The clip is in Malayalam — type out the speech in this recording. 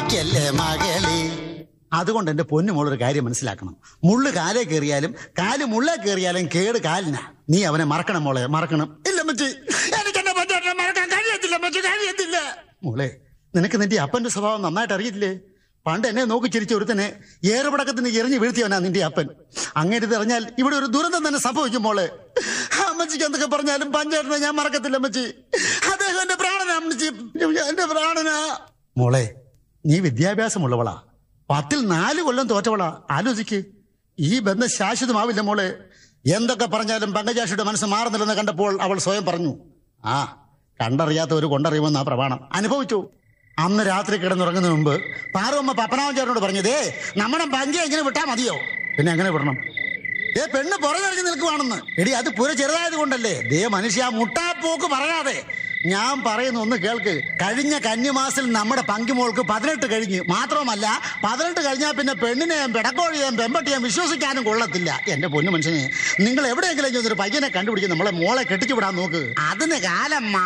വിഷമിക്കല്ലേ മകളെ അതുകൊണ്ട് എന്റെ പൊന്നു മോളൊരു കാര്യം മനസ്സിലാക്കണം മുള്ളു കാലേ കയറിയാലും കാല് മുള്ളേ കയറിയാലും കേട് കാലിനാ നീ അവനെ മറക്കണം മോളെ മറക്കണം ഇല്ല മച്ചി എനിക്ക് എന്റെ പഞ്ചായത്തിനെ മറക്കാൻ കഴിയത്തില്ല മച്ചി കഴിയത്തില്ല മോളെ നിനക്ക് നിന്റെ അപ്പന്റെ സ്വഭാവം നന്നായിട്ട് അറിയില്ലേ പണ്ട് എന്നെ നോക്കി ചിരിച്ച ഒരുത്തനെ ഏറുപടക്കത്തിന് എറിഞ്ഞു വീഴ്ത്തിയവനാ നിന്റെ അപ്പൻ അങ്ങനെ അറിഞ്ഞാൽ ഇവിടെ ഒരു ദുരന്തം തന്നെ സംഭവിക്കും മോളെ അമ്മച്ചിക്ക് എന്തൊക്കെ പറഞ്ഞാലും പഞ്ചായത്തിനെ ഞാൻ മറക്കത്തില്ല അമ്മച്ചി അദ്ദേഹം എന്റെ പ്രാണനാ അമ്മച്ചി എന്റെ പ്രാണനാ മോളെ നീ വിദ്യാഭ്യാസമുള്ളവളാ പത്തിൽ നാല് കൊല്ലം തോറ്റവളാ ആലോചിക്ക് ഈ ബന്ധം ശാശ്വതമാവില്ല മോളെ എന്തൊക്കെ പറഞ്ഞാലും പങ്കജാക്ഷിയുടെ മനസ്സ് മാറുന്നില്ലെന്ന് കണ്ടപ്പോൾ അവൾ സ്വയം പറഞ്ഞു ആ കണ്ടറിയാത്തവർ കൊണ്ടറിയുമെന്നാ പ്രമാണം അനുഭവിച്ചു അന്ന് രാത്രി കിടന്നുറങ്ങുന്നതിന് മുമ്പ് പാറുമ്മ പപ്പനാവൻ ചേട്ടനോട് പറഞ്ഞതേ നമ്മുടെ പങ്കെ എങ്ങനെ വിട്ടാ മതിയോ പിന്നെ എങ്ങനെ വിടണം ഏ പെണ്ണ് പുറകിറങ്ങി നിൽക്കുവാണെന്ന് എടി അത് പുര ചെറുതായത് കൊണ്ടല്ലേ ദേ മനുഷ്യ ആ മുട്ടാപ്പോക്ക് പറയാതെ ഞാൻ പറയുന്ന ഒന്ന് കേൾക്ക് കഴിഞ്ഞ കന്നിമാസിൽ നമ്മുടെ പങ്കിമോൾക്ക് പതിനെട്ട് കഴിഞ്ഞ് മാത്രമല്ല പതിനെട്ട് കഴിഞ്ഞാൽ പിന്നെ പെണ്ണിനെയും പെടക്കോഴിയെയും പെമ്പട്ടിയെയും വിശ്വസിക്കാനും കൊള്ളത്തില്ല എന്റെ പൊന്നു മനുഷ്യനെ നിങ്ങൾ എവിടെയെങ്കിലും ഒരു പയ്യനെ കണ്ടുപിടിച്ച് നമ്മളെ മോളെ കെട്ടിച്ചു വിടാൻ നോക്ക് അതിന് കാലം